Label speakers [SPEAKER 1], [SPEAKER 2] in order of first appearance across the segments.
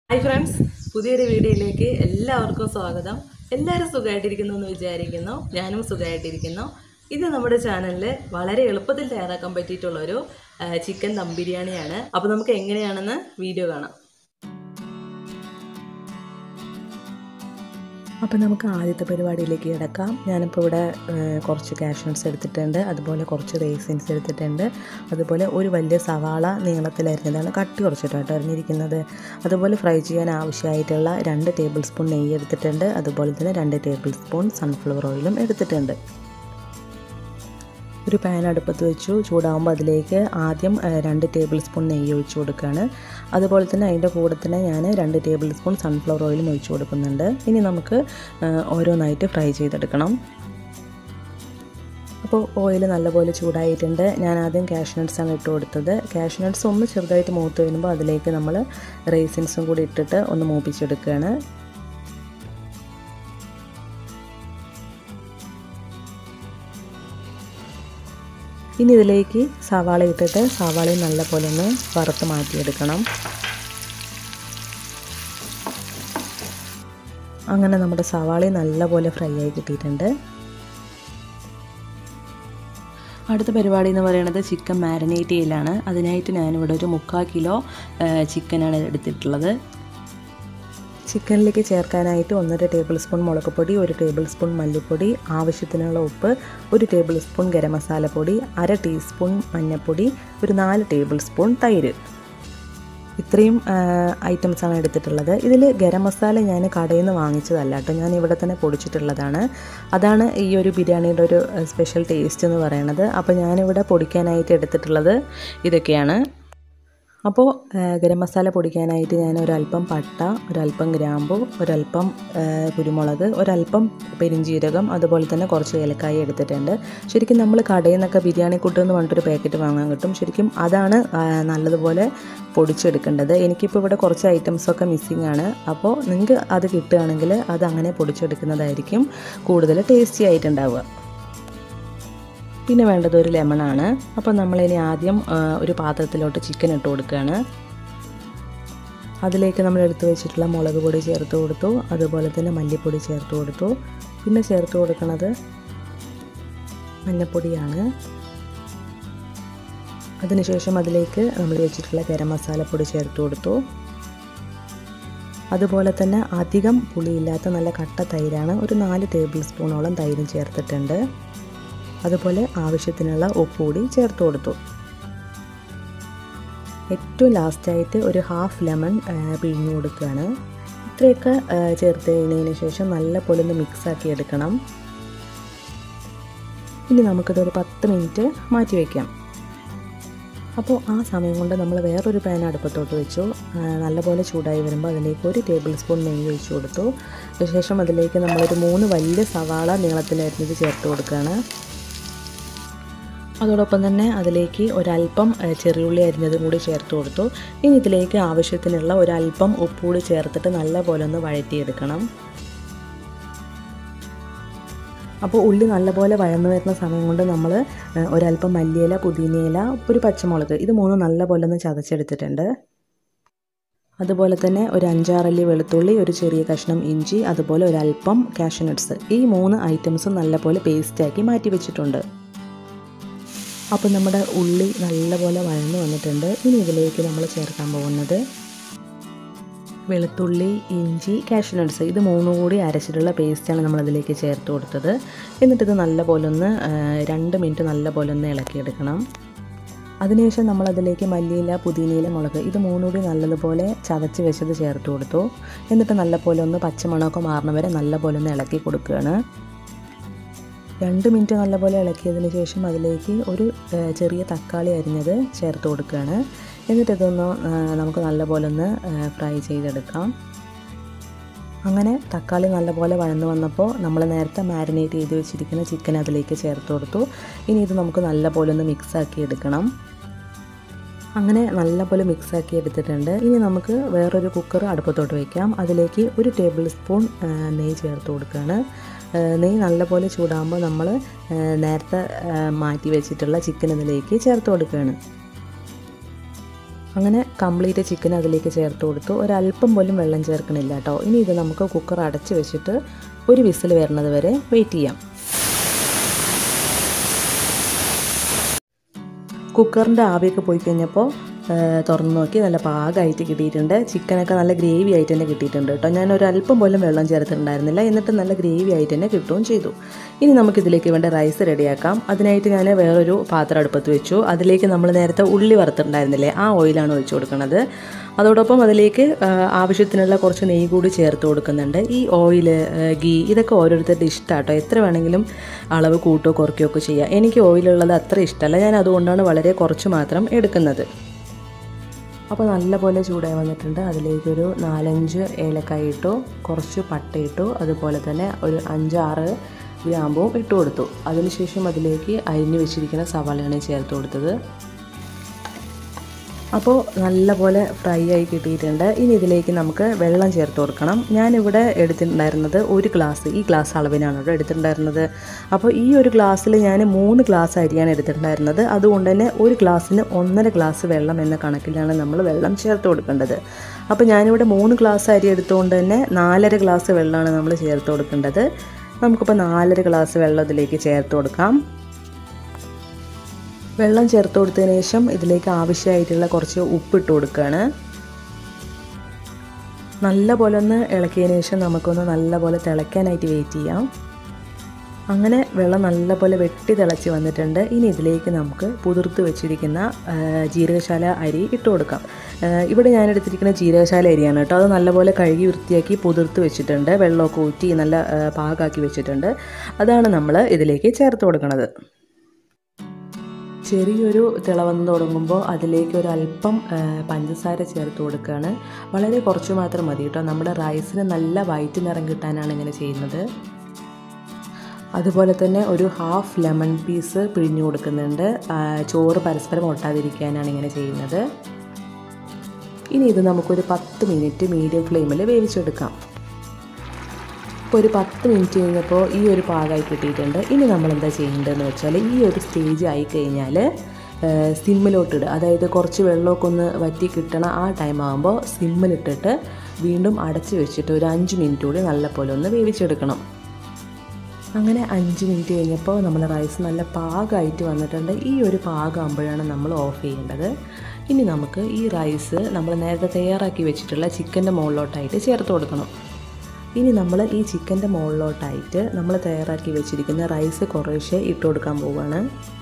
[SPEAKER 1] hi friends പുതിയൊരു വീഡിയോയിലേക്ക് എല്ലാവർക്കും സ്വാഗതം എല്ലാവരും സുഖമായിട്ടിരിക്കുന്നു എന്ന് വിചാരിക്കുന്നു ഞാനും സുഖമായിട്ടിരിക്കുന്നു ഇത് നമ്മുടെ ചാനലിൽ വളരെ എളുപ്പത്തിൽ തയ്യാറാക്കാൻ പറ്റിയിട്ടുള്ളൊരു ആ, ചിക്കൻ ദം ബിരിയാണിയാണ് അപ്പോൾ നമുക്ക് എങ്ങനെയാണെന്ന് വീഡിയോ കാണാം
[SPEAKER 2] അപ്പോൾ നമുക്ക് ആദ്യത്തെ പരിപാടിയിലേക്ക് കിടക്കാം ഞാനിപ്പോൾ ഇവിടെ ഏഹ്, കുറച്ച് കാഷ്നട്ട്സ് എടുത്തിട്ടുണ്ട് അതുപോലെ കുറച്ച് റേസിൻസ് എടുത്തിട്ടുണ്ട് അതുപോലെ ഒരു വലിയ സവാള നീളത്തിലരിഞ്ഞതാണ് കട്ടി കുറച്ചിട്ടാണ് അരിഞ്ഞിരിക്കുന്നത് അതുപോലെ ഫ്രൈ ചെയ്യാൻ ആവശ്യമായിട്ടുള്ള രണ്ട് ടേബിൾ സ്പൂൺ നെയ്യ് എടുത്തിട്ടുണ്ട് അതുപോലെ തന്നെ രണ്ട് ടേബിൾ സ്പൂൺ സൺഫ്ലവർ ഓയിലും എടുത്തിട്ടുണ്ട് ഒരു പാൻ അടുപ്പത്ത് വെച്ചു ചൂടാകുമ്പോൾ അതിലേക്ക് ആദ്യം ആ, രണ്ട് ടേബിൾ സ്പൂൺ നെയ്യ് ഒഴിച്ചു കൊടുക്കുകയാണ് അതുപോലെ തന്നെ അതിൻ്റെ കൂടെ തന്നെ ഞാൻ രണ്ട് ടേബിൾ സ്പൂൺ സൺഫ്ലവർ ഓയിലും ഒഴിച്ചു കൊടുക്കുന്നുണ്ട് ഇനി നമുക്ക് ആ, ഓരോന്നായിട്ട് ഫ്രൈ ചെയ്തെടുക്കണം അപ്പോൾ ഓയിൽ നല്ലപോലെ ചൂടായിട്ടുണ്ട് ഞാൻ ആദ്യം കാഷ്നട്ട്സ് ആണ് ഇട്ട് കൊടുത്തത് കാഷ്നട്ട്സ് ഒന്ന് ചെറുതായിട്ട് മൂത്ത് വരുമ്പോൾ അതിലേക്ക് നമ്മൾ റേസിൻസും കൂടി ഇട്ടിട്ട് ഒന്ന് മൂപ്പിച്ചെടുക്കുകയാണ് ഇനി ഇതിലേക്ക് സവാള ഇട്ടിട്ട് സവാളയും നല്ലപോലെ ഒന്ന് വറുത്ത് മാറ്റിയെടുക്കണം അങ്ങനെ നമ്മുടെ സവാളയും നല്ലപോലെ ഫ്രൈ ആയി കിട്ടിയിട്ടുണ്ട് അടുത്ത പരിപാടി എന്ന് പറയുന്നത് ചിക്കൻ മാരിനേറ്റ് ചെയ്യലാണ് അതിനായിട്ട് ഞാനിവിടെ ഒരു മുക്കാൽ കിലോ ചിക്കനാണ് എടുത്തിട്ടുള്ളത് ചിക്കനിലേക്ക് ചേർക്കാനായിട്ട് ഒന്നര ടേബിൾ സ്പൂൺ മുളക് പൊടി ഒരു ടേബിൾ സ്പൂൺ മല്ലിപ്പൊടി ആവശ്യത്തിനുള്ള ഉപ്പ് ഒരു ടേബിൾ സ്പൂൺ ഗരം മസാലപ്പൊടി അര ടീസ്പൂൺ മഞ്ഞൾപ്പൊടി ഒരു നാല് ടേബിൾ സ്പൂൺ തൈര് ഇത്രയും ഐറ്റംസാണ് എടുത്തിട്ടുള്ളത് ഇതിൽ ഗരം മസാല ഞാൻ കടയിൽ നിന്ന് വാങ്ങിച്ചതല്ല കേട്ടോ ഞാൻ ഇവിടെ തന്നെ പൊടിച്ചിട്ടുള്ളതാണ് അതാണ് ഈ ഒരു ബിരിയാണിയുടെ ഒരു സ്പെഷ്യൽ ടേസ്റ്റ് എന്ന് പറയുന്നത് അപ്പോൾ ഞാനിവിടെ പൊടിക്കാനായിട്ട് എടുത്തിട്ടുള്ളത് ഇതൊക്കെയാണ് അപ്പോൾ ഗരം മസാല പൊടിക്കാനായിട്ട് ഞാൻ ഒരല്പം പട്ട ഒരല്പം ഗ്രാമ്പു ഒരല്പം ആ, കുരുമുളക് ഒരല്പം പെരിഞ്ജീരകം അതുപോലെ തന്നെ കുറച്ച് ഏലക്കായ എടുത്തിട്ടുണ്ട് ശരിക്കും നമ്മൾ കടയിൽ നിന്നൊക്കെ ബിരിയാണി കൂട്ട് എന്ന് പറഞ്ഞിട്ടൊരു പാക്കറ്റ് വാങ്ങാൻ കിട്ടും ശരിക്കും അതാണ് ആ, നല്ലതുപോലെ പൊടിച്ചെടുക്കേണ്ടത് എനിക്കിപ്പോൾ ഇവിടെ കുറച്ച് ഐറ്റംസൊക്കെ മിസ്സിങ് ആണ് അപ്പോൾ നിങ്ങൾക്ക് അത് കിട്ടുകയാണെങ്കിൽ അത് അങ്ങനെ പൊടിച്ചെടുക്കുന്നതായിരിക്കും കൂടുതൽ ടേസ്റ്റി ആയിട്ടുണ്ടാവുക പിന്നെ വേണ്ടത് ഒരു ലെമണാണ് അപ്പോൾ നമ്മളിനി ആദ്യം ആ, ഒരു പാത്രത്തിലോട്ട് ചിക്കൻ ഇട്ട് കൊടുക്കുകയാണ് അതിലേക്ക് നമ്മൾ എടുത്തു വെച്ചിട്ടുള്ള മുളക് പൊടി ചേർത്ത് കൊടുത്തു അതുപോലെ തന്നെ മല്ലിപ്പൊടി ചേർത്ത് കൊടുത്തു പിന്നെ ചേർത്ത് കൊടുക്കുന്നത് മഞ്ഞൾപ്പൊടിയാണ് അതിനുശേഷം അതിലേക്ക് നമ്മൾ വെച്ചിട്ടുള്ള ഗരം മസാലപ്പൊടി ചേർത്ത് കൊടുത്തു അതുപോലെ തന്നെ അധികം പുളിയില്ലാത്ത നല്ല കട്ട തൈരാണ് ഒരു നാല് ടേബിൾ സ്പൂണോളം തൈരും ചേർത്തിട്ടുണ്ട് അതുപോലെ ആവശ്യത്തിനുള്ള ഉപ്പ് കൂടി ചേർത്ത് കൊടുത്തു ഏറ്റവും ലാസ്റ്റായിട്ട് ഒരു ഹാഫ് ലെമൺ പിഴിഞ്ഞു കൊടുക്കുകയാണ് ഇത്രയൊക്കെ ആ, ചേർത്ത് കഴിഞ്ഞതിന് ശേഷം നല്ല പോലെ ഒന്ന് മിക്സാക്കി എടുക്കണം ഇനി നമുക്കിതൊരു പത്ത് മിനിറ്റ് മാറ്റി വയ്ക്കാം അപ്പോൾ ആ സമയം കൊണ്ട് നമ്മൾ വേറൊരു പാൻ അടുപ്പത്തോട്ട് വെച്ചു ആ, നല്ലപോലെ ചൂടായി വരുമ്പോൾ അതിലേക്ക് ഒരു ടേബിൾ സ്പൂൺ നെയ്യ് ഒഴിച്ചു കൊടുത്തു അതിനുശേഷം അതിലേക്ക് നമ്മളൊരു മൂന്ന് വലിയ സവാള നീളത്തിലരിഞ്ഞത് ചേർത്ത് കൊടുക്കുകയാണ് അതോടൊപ്പം തന്നെ അതിലേക്ക് ഒരല്പം ഏ, ചെറിയുള്ളി അരിഞ്ഞതും കൂടി ചേർത്ത് കൊടുത്തു ഇനി ഇതിലേക്ക് ആവശ്യത്തിനുള്ള ഒരല്പം ഉപ്പ് കൂടി ചേർത്തിട്ട് നല്ലപോലെ ഒന്ന് വഴറ്റിയെടുക്കണം അപ്പോൾ ഉള്ളി നല്ലപോലെ വഴന്നു വരുന്ന സമയം കൊണ്ട് നമ്മൾ ഏ, ഒരല്പം മല്ലിയില പുതിനയില ഒരു പച്ചമുളക് ഇത് മൂന്നും നല്ലപോലെ ഒന്ന് ചതച്ചെടുത്തിട്ടുണ്ട് അതുപോലെ തന്നെ ഒരു അഞ്ചാറല്ലി വെളുത്തുള്ളി ഒരു ചെറിയ കഷ്ണം ഇഞ്ചി അതുപോലെ ഒരല്പം കാഷ്യനട്ട്സ് ഈ മൂന്ന് ഐറ്റംസും നല്ലപോലെ പേസ്റ്റാക്കി മാറ്റി വെച്ചിട്ടുണ്ട് അപ്പോൾ നമ്മുടെ ഉള്ളി നല്ലപോലെ വഴന്നു വന്നിട്ടുണ്ട് ഇനി ഇതിലേക്ക് നമ്മൾ ചേർക്കാൻ പോകുന്നത് വെളുത്തുള്ളി ഇഞ്ചി കാഷ്നട്ട്സ് ഇത് മൂന്നും കൂടി അരച്ചിട്ടുള്ള പേസ്റ്റാണ് നമ്മളതിലേക്ക് ചേർത്ത് കൊടുത്തത് എന്നിട്ടിത് നല്ലപോലെ ഒന്ന് ആ, രണ്ട് മിനിറ്റ് നല്ലപോലെ ഒന്ന് ഇളക്കിയെടുക്കണം അതിനുശേഷം നമ്മളതിലേക്ക് മല്ലിയില പുതിനയില മുളക് ഇത് മൂന്നുകൂടി നല്ലതുപോലെ ചതച്ച് വെച്ചത് ചേർത്ത് കൊടുത്തു എന്നിട്ട് നല്ലപോലെ ഒന്ന് പച്ചമണമൊക്കെ മാറുന്ന വരെ നല്ലപോലെ ഒന്ന് ഇളക്കി കൊടുക്കുകയാണ് രണ്ട് മിനിറ്റ് നല്ലപോലെ ഇളക്കിയതിന് ശേഷം അതിലേക്ക് ഒരു ആ, ചെറിയ തക്കാളി അരിഞ്ഞത് ചേർത്ത് കൊടുക്കുകയാണ് എന്നിട്ട് ഇതൊന്ന് ആ, നമുക്ക് നല്ലപോലെ ഒന്ന് ആ, ഫ്രൈ ചെയ്തെടുക്കാം അങ്ങനെ തക്കാളി നല്ലപോലെ വഴന്നു വന്നപ്പോൾ നമ്മൾ നേരത്തെ മാരിനേറ്റ് ചെയ്ത് വെച്ചിരിക്കുന്ന ചിക്കൻ അതിലേക്ക് ചേർത്ത് കൊടുത്തു ഇനി ഇത് നമുക്ക് നല്ലപോലെ ഒന്ന് മിക്സാക്കി എടുക്കണം അങ്ങനെ നല്ലപോലെ മിക്സാക്കി എടുത്തിട്ടുണ്ട് ഇനി നമുക്ക് വേറൊരു കുക്കർ അടുപ്പത്തോട്ട് വയ്ക്കാം അതിലേക്ക് ഒരു ടേബിൾ സ്പൂൺ ആ, നെയ്യ് ചേർത്ത് കൊടുക്കുകയാണ് ആ, നെയ്യ് നല്ലപോലെ ചൂടാകുമ്പോൾ നമ്മൾ ആ, നേരത്തെ ആ, മാറ്റി വെച്ചിട്ടുള്ള ചിക്കൻ ഇതിലേക്ക് ചേർത്ത് കൊടുക്കുകയാണ് അങ്ങനെ കംപ്ലീറ്റ് ചിക്കൻ അതിലേക്ക് ചേർത്ത് കൊടുത്തു ഒരല്പം പോലും വെള്ളം ചേർക്കണില്ല കേട്ടോ ഇനി ഇത് നമുക്ക് കുക്കർ അടച്ച് വെച്ചിട്ട് ഒരു വിസിൽ വരുന്നത് വരെ വെയിറ്റ് ചെയ്യാം കുക്കറിൻ്റെ ആവിയൊക്കെ പോയി കഴിഞ്ഞപ്പോൾ തുറന്ന് നോക്കി നല്ല പാകമായിട്ട് കിട്ടിയിട്ടുണ്ട് ചിക്കനൊക്കെ നല്ല ഗ്രേവി ആയിട്ട് തന്നെ കിട്ടിയിട്ടുണ്ട് കേട്ടോ ഞാൻ ഒരു അല്പം പോലും വെള്ളം ചേർത്തിട്ടുണ്ടായിരുന്നില്ല എന്നിട്ട് നല്ല ഗ്രേവി ആയിട്ട് തന്നെ കിട്ടുകയും ചെയ്തു ഇനി നമുക്കിതിലേക്ക് വേണ്ട റൈസ് റെഡിയാക്കാം അതിനായിട്ട് ഞാൻ വേറൊരു പാത്രം അടുപ്പത്ത് വെച്ചു അതിലേക്ക് നമ്മൾ നേരത്തെ ഉള്ളി വറുത്തിട്ടുണ്ടായിരുന്നില്ലേ ആ ഓയിലാണ് ഒഴിച്ചു കൊടുക്കുന്നത് അതോടൊപ്പം അതിലേക്ക് ആവശ്യത്തിനുള്ള കുറച്ച് നെയ്യ് കൂടി ചേർത്ത് കൊടുക്കുന്നുണ്ട് ഈ ഓയിൽ ഗീ ഇതൊക്കെ ഓരോരുത്തരുടെ ഇഷ്ടമാട്ടോ എത്ര വേണമെങ്കിലും അളവ് കൂട്ടോ കുറയ്ക്കുകയോ ഒക്കെ ചെയ്യാം എനിക്ക് ഓയിലുള്ളത് അത്ര ഇഷ്ടമല്ല ഞാൻ അതുകൊണ്ടാണ് വളരെ കുറച്ച് മാത്രം എടുക്കുന്നത് അപ്പോൾ നല്ലപോലെ ചൂടായി വന്നിട്ടുണ്ട് അതിലേക്കൊരു നാലഞ്ച് ഏലക്കായ ഇട്ടു കുറച്ച് പട്ട ഇട്ടു അതുപോലെ തന്നെ ഒരു അഞ്ചാറ് ഗ്രാമ്പും ഇട്ട് കൊടുത്തു അതിനുശേഷം അതിലേക്ക് അരിഞ്ഞു വെച്ചിരിക്കുന്ന സവാളയാണ് ചേർത്ത് കൊടുത്തത് അപ്പോൾ നല്ലപോലെ ഫ്രൈ ആയി കിട്ടിയിട്ടുണ്ട് ഇനി ഇതിലേക്ക് നമുക്ക് വെള്ളം ചേർത്ത് കൊടുക്കണം ഞാനിവിടെ എടുത്തിട്ടുണ്ടായിരുന്നത് ഒരു ഗ്ലാസ് ഈ ഗ്ലാസ് അളവിനാണ് കേട്ടോ എടുത്തിട്ടുണ്ടായിരുന്നത് അപ്പോൾ ഈ ഒരു ഗ്ലാസ്സിൽ ഞാൻ മൂന്ന് ഗ്ലാസ് അരിയാണ് എടുത്തിട്ടുണ്ടായിരുന്നത് അതുകൊണ്ട് തന്നെ ഒരു ഗ്ലാസ്സിന് ഒന്നര ഗ്ലാസ് വെള്ളം എന്ന കണക്കിലാണ് നമ്മൾ വെള്ളം ചേർത്ത് കൊടുക്കേണ്ടത് അപ്പോൾ ഞാനിവിടെ മൂന്ന് ഗ്ലാസ് അരി എടുത്തുകൊണ്ട് തന്നെ നാലര ഗ്ലാസ് വെള്ളമാണ് നമ്മൾ ചേർത്ത് കൊടുക്കേണ്ടത് നമുക്കിപ്പോൾ നാലര ഗ്ലാസ് വെള്ളം ഇതിലേക്ക് ചേർത്ത് കൊടുക്കാം വെള്ളം ചേർത്ത് കൊടുത്തതിന് ശേഷം ഇതിലേക്ക് ആവശ്യമായിട്ടുള്ള കുറച്ച് ഉപ്പിട്ട് കൊടുക്കുകയാണ് നല്ല പോലെ ഒന്ന് ഇളക്കിയതിന് ശേഷം നമുക്കൊന്ന് നല്ല പോലെ തിളയ്ക്കാനായിട്ട് വെയിറ്റ് ചെയ്യാം അങ്ങനെ വെള്ളം നല്ലപോലെ വെട്ടി തിളച്ച് വന്നിട്ടുണ്ട് ഇനി ഇതിലേക്ക് നമുക്ക് പുതിർത്ത് വെച്ചിരിക്കുന്ന ജീരകശാല അരി ഇട്ട് കൊടുക്കാം ഇവിടെ ഞാൻ എടുത്തിരിക്കുന്ന ജീരകശാല അരിയാണ് കേട്ടോ അത് നല്ലപോലെ കഴുകി വൃത്തിയാക്കി പുതിർത്ത് വെച്ചിട്ടുണ്ട് വെള്ളമൊക്കെ ഊറ്റി നല്ല പാകാക്കി വെച്ചിട്ടുണ്ട് അതാണ് നമ്മൾ ഇതിലേക്ക് ചേർത്ത് കൊടുക്കുന്നത് ചെറിയൊരു തിളവന്ന് തുടങ്ങുമ്പോൾ അതിലേക്ക് ഒരു അല്പം പഞ്ചസാര ചേർത്ത് കൊടുക്കുകയാണ് വളരെ കുറച്ച് മാത്രം മതി കേട്ടോ നമ്മുടെ റൈസിന് നല്ല വൈറ്റ് നിറം കിട്ടാനാണ് ഇങ്ങനെ ചെയ്യുന്നത് അതുപോലെ തന്നെ ഒരു ഹാഫ് ലെമൺ പീസ് പിഴിഞ്ഞു കൊടുക്കുന്നുണ്ട് ചോറ് പരസ്പരം ഒട്ടാതിരിക്കാനാണ് ഇങ്ങനെ ചെയ്യുന്നത് ഇനി ഇത് നമുക്കൊരു പത്ത് മിനിറ്റ് മീഡിയം ഫ്ലെയിമിൽ വേവിച്ചെടുക്കാം ഇപ്പോൾ ഒരു പത്ത് മിനിറ്റ് കഴിഞ്ഞപ്പോൾ ഈ ഒരു പാകമായി കിട്ടിയിട്ടുണ്ട് ഇനി നമ്മൾ എന്താ ചെയ്യേണ്ടതെന്ന് വെച്ചാൽ ഈ ഒരു സ്റ്റേജ് ആയി കഴിഞ്ഞാൽ സിമ്മിലോട്ടിടുക അതായത് കുറച്ച് വെള്ളമൊക്കെ ഒന്ന് വറ്റി കിട്ടണ ആ ടൈം ആകുമ്പോൾ സിമ്മിലിട്ടിട്ട് വീണ്ടും അടച്ച് വെച്ചിട്ട് ഒരു അഞ്ച് മിനിറ്റ് കൂടി നല്ലപോലെ ഒന്ന് വേവിച്ചെടുക്കണം അങ്ങനെ അഞ്ച് മിനിറ്റ് കഴിഞ്ഞപ്പോൾ നമ്മുടെ റൈസ് നല്ല പാകമായിട്ട് വന്നിട്ടുണ്ട് ഈ ഒരു പാകമാകുമ്പോഴാണ് നമ്മൾ ഓഫ് ചെയ്യേണ്ടത് ഇനി നമുക്ക് ഈ റൈസ് നമ്മൾ നേരത്തെ തയ്യാറാക്കി വെച്ചിട്ടുള്ള ചിക്കൻ്റെ മുകളിലോട്ടായിട്ട് ചേർത്ത് കൊടുക്കണം ഇനി നമ്മൾ ഈ ചിക്കൻ്റെ മുകളിലോട്ടായിട്ട് നമ്മൾ തയ്യാറാക്കി വെച്ചിരിക്കുന്ന റൈസ് കുറേശ്ശെ ഇട്ട് കൊടുക്കാൻ പോവുകയാണ്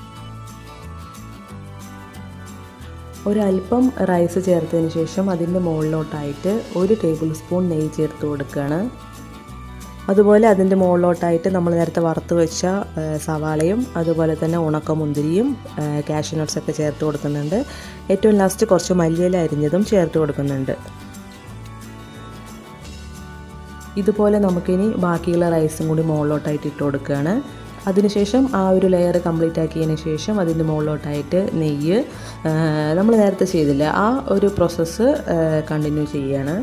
[SPEAKER 2] ഒരല്പം റൈസ് ചേർത്തതിന് ശേഷം അതിൻ്റെ മുകളിലോട്ടായിട്ട് ഒരു ടേബിൾ സ്പൂൺ നെയ്യ് ചേർത്ത് കൊടുക്കുകയാണ് അതുപോലെ അതിൻ്റെ മുകളിലോട്ടായിട്ട് നമ്മൾ നേരത്തെ വറുത്ത് വെച്ച സവാളയും അതുപോലെ തന്നെ ഉണക്കമുന്തിരിയും കാഷ്യൂ നട്ട്സൊക്കെ ചേർത്ത് കൊടുക്കുന്നുണ്ട് ഏറ്റവും ലാസ്റ്റ് കുറച്ച് മല്ലിയില അരിഞ്ഞതും ചേർത്ത് കൊടുക്കുന്നുണ്ട് ഇതുപോലെ നമുക്കിനി ബാക്കിയുള്ള റൈസും കൂടി മുകളിലോട്ടായിട്ട് ഇട്ട് കൊടുക്കുകയാണ് അതിനുശേഷം ആ ഒരു ലെയർ കംപ്ലീറ്റ് ആക്കിയതിന് ശേഷം അതിൻ്റെ മുകളിലോട്ടായിട്ട് നെയ്യ് നമ്മൾ നേരത്തെ ചെയ്തില്ല ആ ഒരു പ്രോസസ്സ് കണ്ടിന്യൂ ചെയ്യുകയാണ്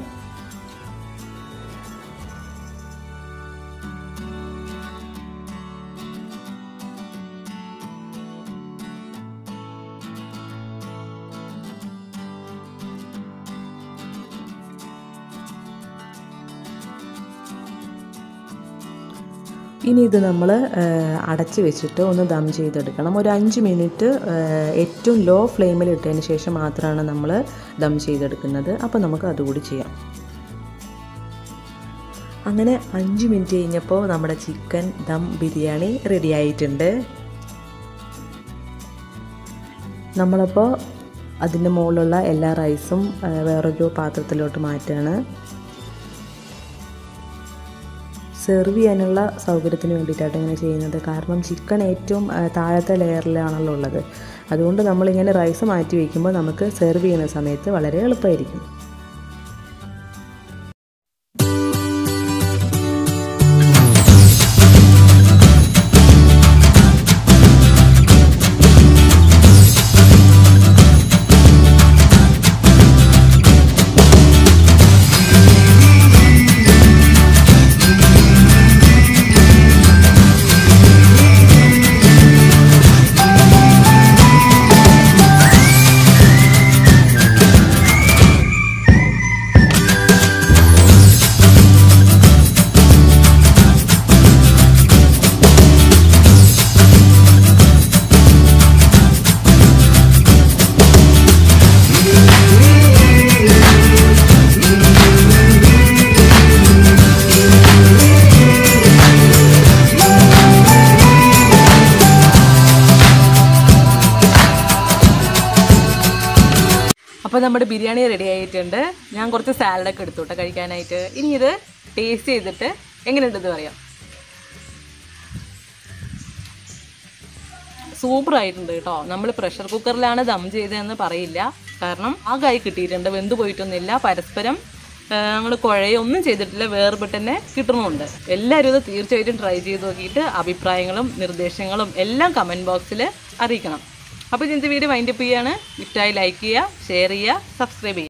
[SPEAKER 2] ഇനി ഇത് നമ്മൾ അടച്ച് വെച്ചിട്ട് ഒന്ന് ദം ചെയ്തെടുക്കണം ഒരു അഞ്ച് മിനിറ്റ് ഏറ്റവും ലോ ഫ്ലെയിമിൽ ഇട്ടതിന് ശേഷം മാത്രമാണ് നമ്മൾ ദം ചെയ്തെടുക്കുന്നത് അപ്പോൾ നമുക്ക് അതുകൂടി ചെയ്യാം അങ്ങനെ അഞ്ച് മിനിറ്റ് കഴിഞ്ഞപ്പോൾ നമ്മുടെ ചിക്കൻ ദം ബിരിയാണി റെഡി ആയിട്ടുണ്ട് നമ്മളപ്പോൾ അതിൻ്റെ മുകളിലുള്ള എല്ലാ റൈസും വേറൊരു പാത്രത്തിലോട്ട് മാറ്റുകയാണ് സെർവ് ചെയ്യാനുള്ള സൗകര്യത്തിന് വേണ്ടിയിട്ടാണ് ഇങ്ങനെ ചെയ്യുന്നത് കാരണം ചിക്കൻ ഏറ്റവും താഴത്തെ ലെയറിലാണല്ലോ ഉള്ളത് അതുകൊണ്ട് നമ്മളിങ്ങനെ റൈസ് മാറ്റി വയ്ക്കുമ്പോൾ നമുക്ക് സെർവ് ചെയ്യുന്ന സമയത്ത് വളരെ എളുപ്പമായിരിക്കും
[SPEAKER 1] നമ്മുടെ ബിരിയാണി റെഡി ആയിട്ടുണ്ട് ഞാൻ കുറച്ച് സാലഡൊക്കെ എടുത്തു കേട്ടോ കഴിക്കാനായിട്ട് ഇനി ഇത് ടേസ്റ്റ് ചെയ്തിട്ട് എങ്ങനെയുണ്ടെന്ന് പറയാം സൂപ്പർ ആയിട്ടുണ്ട് കേട്ടോ നമ്മൾ പ്രഷർ കുക്കറിലാണ് ദം ചെയ്തതെന്ന് പറയില്ല കാരണം ആകായി കിട്ടിയിട്ടുണ്ട് വെന്ത് പോയിട്ടൊന്നുമില്ല പരസ്പരം ഞങ്ങൾ കുഴയൊന്നും ചെയ്തിട്ടില്ല വേർപെട്ട് തന്നെ കിട്ടുന്നുമുണ്ട് എല്ലാവരും ഇത് തീർച്ചയായിട്ടും ട്രൈ ചെയ്ത് നോക്കിയിട്ട് അഭിപ്രായങ്ങളും നിർദ്ദേശങ്ങളും എല്ലാം കമൻറ്റ് ബോക്സിൽ അറിയിക്കണം അപ്പോൾ ഇന്നത്തെ വീഡിയോ വൈൻഡപ്പ് ചെയ്യാണ് ഇഷ്ടമായി ലൈക്ക് ചെയ്യുക ഷെയർ ചെയ്യുക സബ്സ്ക്രൈബ് ചെയ്യുക